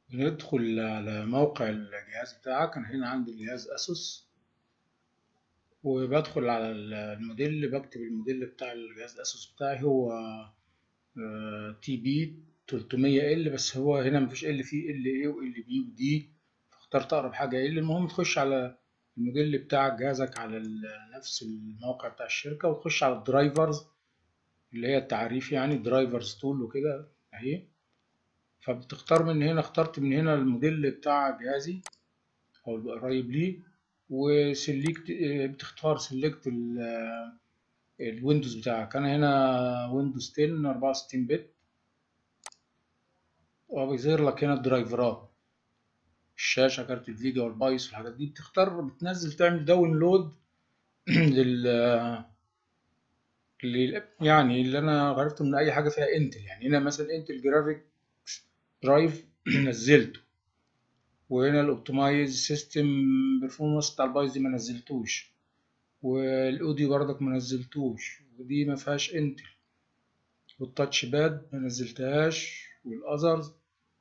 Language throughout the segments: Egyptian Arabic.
ندخل على موقع الجهاز بتاعك أنا هنا عندي الجهاز أسوس وبدخل على الموديل بكتب الموديل بتاع الجهاز أسوس بتاعي هو تي بي 300 ال بس هو هنا مفيش ال فيه ال اي وال بي ودي فاخترت أقرب حاجة ال المهم تخش على الموديل بتاع جهازك على نفس الموقع بتاع الشركة وتخش على الدرايفرز اللي هي التعريف يعني درايفرز تول وكده اهي فبتختار من هنا اخترت من هنا الموديل بتاع جهازي او القريب ليه وسلكت بتختار سلكت الويندوز بتاعك انا هنا ويندوز 10 64 بت وبيظهر لك هنا الدرايفرات الشاشة كارت الفيجا والبايس والحاجات دي بتختار بتنزل تعمل داونلود لل اللي يعني اللي انا عرفته من اي حاجه فيها انتل يعني هنا مثلا انتل جرافيك درايف نزلته وهنا الاوبتمايز سيستم بيرفورمانس بتاع البايظ دي ما نزلتوش والاوديو برضك ما نزلتوش ودي ما فيهاش انتل والتاتش باد ما نزلتهاش والاذرز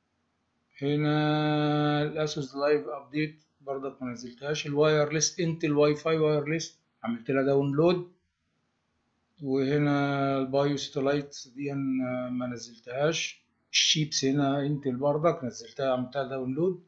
هنا الاسوس لايف ابديت برضك ما نزلتهاش الوايرلس انتل واي فاي وايرلس عملت لها داونلود وهنا البايو ستلايت دي ما نزلتهاش الشيبس هنا انتل برضك نزلتها عملتها داونلود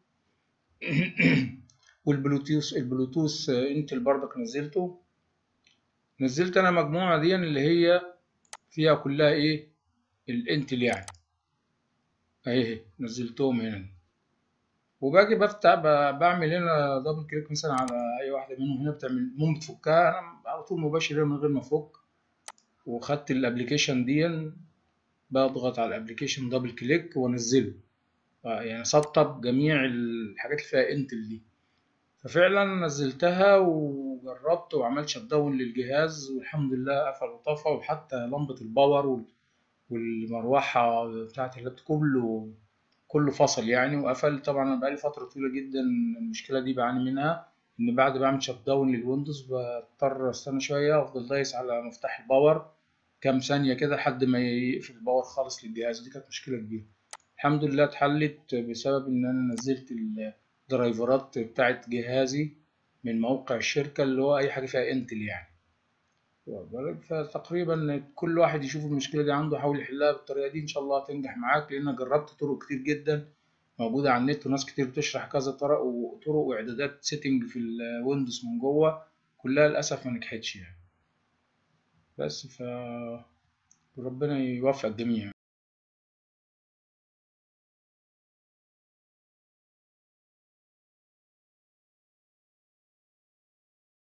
والبلوتوث البلوتوث انتل برضك نزلته نزلت انا مجموعة دي اللي هي فيها كلها ايه الانتل يعني اهي نزلتهم هنا وباجي بفتح بعمل هنا دبل كليك مثلا على اي واحدة منهم هنا بتعمل المهم بتفكها انا على طول مباشر من غير ما افك وخدت الابلكيشن دي بضغط على الابلكيشن دبل كليك وانزله يعني سطب جميع الحاجات اللي فيها انتل دي ففعلا نزلتها وجربت وعملت شت داون للجهاز والحمد لله قفل وطفى وحتى لمبة الباور والمروحة بتاعت اللاب كله كله فصل يعني وقفل طبعا انا بقالي فترة طويلة جدا المشكلة دي بعاني منها ان بعد ما اعمل شت داون للويندوز بضطر استنى شوية افضل دايس على مفتاح الباور كام ثانية كده لحد ما يقفل الباور خالص للجهاز ودي كانت مشكلة كبيرة الحمد لله اتحلت بسبب ان انا نزلت الدرايفرات بتاعت جهازي من موقع الشركة اللي هو اي حاجة فيها انتل يعني فتقريبا كل واحد يشوف المشكلة دي عنده يحاول يحلها بالطريقة دي ان شاء الله هتنجح معاك لان جربت طرق كتير جدا موجودة على النت وناس كتير بتشرح كذا طرق وطرق واعدادات سيتنج في الويندوز من جوه كلها للاسف ما نجحتش يعني بس ف ربنا يوفق الجميع